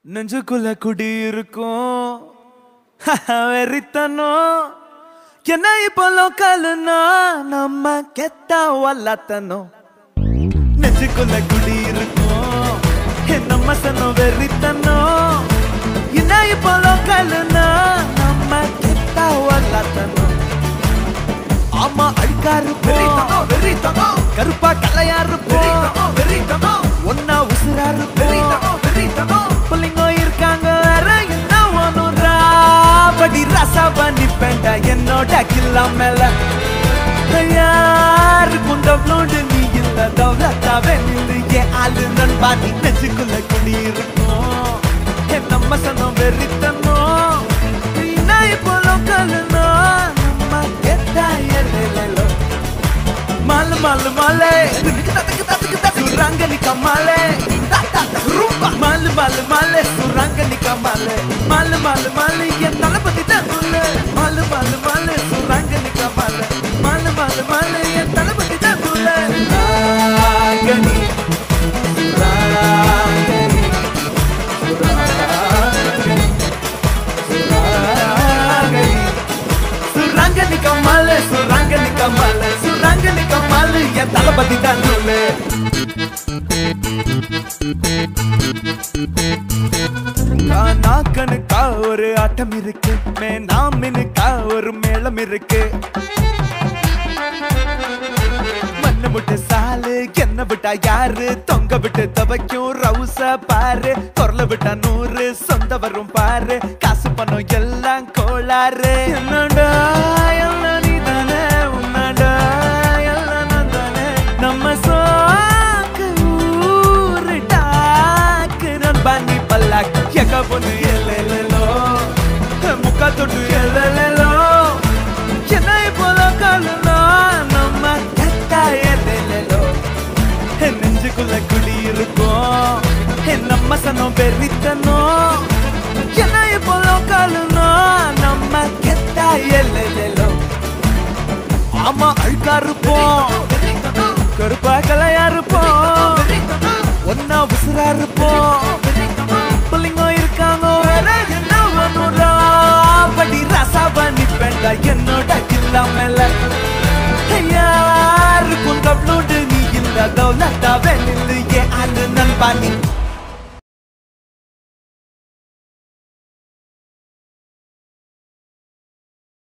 நெஞ்சுக்குள்ள குடி இருக்கும் வெறித்தனம் என்ன இப்போ லோக்கல்னா நம்ம கெத்தா வல்லாத்தனம் நெஞ்சுக்குள்ள குடி இருக்கும் என் நம்ம சனம் வெறித்தனம் என்ன இப்போ லோக்கல்னா நம்ம கெத்தா வல்லாத்தனம் ஆமா அழுக்கா இருப்போம் வெறித்தனம் கருப்பா கலையா இருப்போம் வெறித்தனம் ஒன்னா உசுரா இருப்போம் வெறித்தனம் பிள்ளைங்க இருக்காங்க வேற என்ன ஒண்ணுரா படி ரசாவா நிப்பேண்டா என்னோட கில்லா மேல யாருக்கும் டவுன்லோடு நீ இல்ல தௌலத்தாவே நில்லு என் ஆளு நண்பா நீ நெஞ்சுக்குள்ள குடி இருக்கும் என் நம்ம சனம் வெறித்தனம் நீ இப்போ லோக்கல்னா நம்ம கெட்டா எல்லையிலோ மாலு மாலு மாலே சுரங்கனி கமாலே மாலு மாலு மாலே சுரங்கனி கமாலே மாலு மாலு மாலு என் தளபதி தங்குல மாலு மாலு மாலே சுரங்கனி கமாலே மாலு மாலு மாலே என் தளபதி தங்குல சுரங்கனி சுரங்கனி சுரங்கனி சுரங்கனி கமாலே சுரங்கனி கமாலே சுரங்கனி கமாலே என் தளபதி தங்குல நாக்கனுக்கா ஒரு ஆட்டம் இருக்கு மே நாமினுக்கா ஒரு மேளம் இருக்கு மண்ணு முட்டு சாலு என்ன விட்டா யாரு தொங்க விட்டு துவைக்கும் ரவுச பாரு குரல விட்டா நூறு சொந்த வரும் பாரு காசு பணம் எல்லாம் கோளாறு என்னடா எல்லாம் நீதானே உன்னடா எல்லாம் நான் தானே நம்ம சோக்கு ஊரு டாக்கு நான் பண்ணி பல்லாக்கு எங்க பொண்ணு எல்லோ முக்கா தொட்டு எல்லோ என்ன போல காலனா நம்ம கெட்டா எல்லோ நெஞ்சுக்குள்ள குடி இருக்கும் என் நம்ம சனம் வெறித்தனம் என்ன போல காலனா நம்ம கெட்டா எல்லோ ஆமா அழுக்கா இருப்போம் கருப்பா கலையா இருப்போம் ஒன்னா உசுரா இருப்போம் பிள்ளைங்க இருக்காங்க வேற என்ன ஒண்ணுடா படி ரசாவா நிப்பேண்டா என்னோட கில்லா மேல யாருக்கும் டவுன்லோடு நீ இல்ல தௌலத்தாவே நில்லு ஏன் ஆளு நண்பா நீ